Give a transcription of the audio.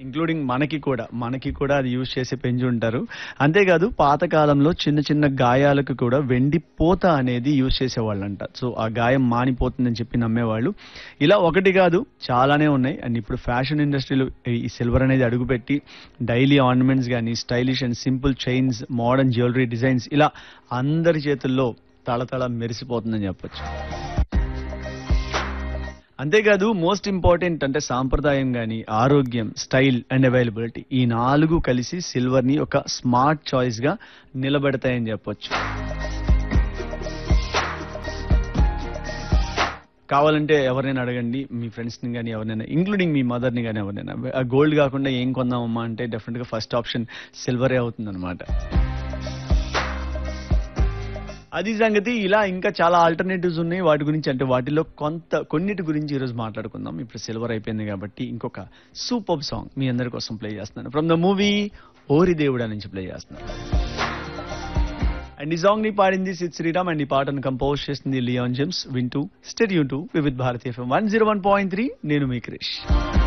including మనకి కూడా మనకి కూడా అది యూజ్ చేసి పెంచి ఉంటారు అంతేకాదు పాతకాలంలో చిన్న చిన్న గాయాలకు కూడా వెండి పోత అనేది యూజ్ చేసేవాళ్ళంట సో ఆ గాయం మానిపోతుందని చెప్పి నమ్మేవాళ్ళు ఇలా ఒకటి కాదు చాలానే ఉన్నాయి అండ్ ఇప్పుడు ఫ్యాషన్ ఇండస్ట్రీలో ఈ సిల్వర్ అనేది అడుగుపెట్టి డైలీ ఆర్నమెంట్స్ కానీ stylish and simple chains modern jewellery designs ఇలా అందరి చేతుల్లో తళతళ మెరిసిపోతుందని చెప్పొచ్చు అంతేకాదు మోస్ట్ ఇంపార్టెంట్ అంటే సాంప్రదాయం కానీ ఆరోగ్యం స్టైల్ అండ్ అవైలబిలిటీ ఈ నాలుగు కలిసి సిల్వర్ ని ఒక స్మార్ట్ చాయిస్ గా నిలబెడతాయని చెప్పొచ్చు కావాలంటే ఎవరైనా అడగండి మీ ఫ్రెండ్స్ ని కానీ ఎవరైనా ఇంక్లూడింగ్ మీ మదర్ ని కానీ ఎవరైనా గోల్డ్ కాకుండా ఏం కొందామమ్మా అంటే డెఫినెట్ గా ఫస్ట్ ఆప్షన్ సిల్వరే అవుతుంది అనమాట అది సంగతి ఇలా ఇంకా చాలా ఆల్టర్నేటివ్స్ ఉన్నాయి వాటి గురించి అంటే వాటిలో కొంత కొన్నిటి గురించి ఈరోజు మాట్లాడుకుందాం ఇప్పుడు సిల్వర్ అయిపోయింది కాబట్టి ఇంకొక సూపర్ సాంగ్ మీ అందరి కోసం ప్లే చేస్తున్నాను ఫ్రమ్ ద మూవీ ఓరి దేవుడా నుంచి ప్లే చేస్తున్నాను అండ్ ఈ సాంగ్ ని పాడింది సిద్ శ్రీరామ్ అండ్ ఈ పాటను కంపోజ్ చేసింది లియాన్ జెమ్స్ వింటూ స్టెడ్ యూ టూ Vividh Bharati F M one zero one point three నేను మీ క్రిష్